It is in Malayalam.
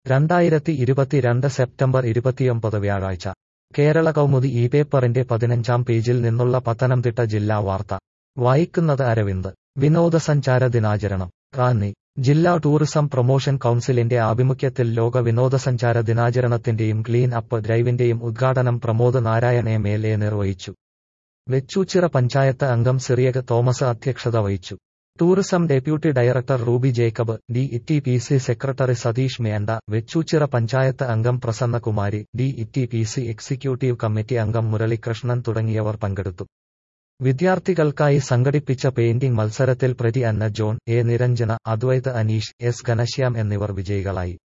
രണ്ടായിരത്തി ഇരുപത്തിരണ്ട് സെപ്റ്റംബർ ഇരുപത്തിയൊമ്പത് വ്യാഴാഴ്ച കേരള കൗമുദി ഈ പേപ്പറിന്റെ പതിനഞ്ചാം പേജിൽ നിന്നുള്ള പത്തനംതിട്ട ജില്ലാ വാർത്ത വായിക്കുന്നത് അരവിന്ദ് വിനോദസഞ്ചാര ദിനാചരണം റാന്നി ജില്ലാ ടൂറിസം പ്രൊമോഷൻ കൗൺസിലിന്റെ ആഭിമുഖ്യത്തിൽ ലോക വിനോദസഞ്ചാര ദിനാചരണത്തിന്റെയും ക്ലീൻ അപ്പ് ഡ്രൈവിന്റെയും ഉദ്ഘാടനം Pramod Narayan M L A നിർവഹിച്ചു വെച്ചൂച്ചിറ പഞ്ചായത്ത് അംഗം സിറിയക് തോമസ് അധ്യക്ഷത വഹിച്ചു tourism deputy director Ruby Jacob D T P C secretary Satheesh മേണ്ട വെച്ചൂച്ചിറ പഞ്ചായത്ത് അംഗം Prasannakumari D T P C executive committee അംഗം മുരളികൃഷ്ണൻ തുടങ്ങിയവർ പങ്കെടുത്തു വിദ്യാർത്ഥികൾക്കായി സംഘടിപ്പിച്ച പെയിന്റിംഗ് മത്സരത്തിൽ പ്രതി Anna John A Niranjana Advaith Aneesh S Ghanashyam എന്നിവർ വിജയികളായി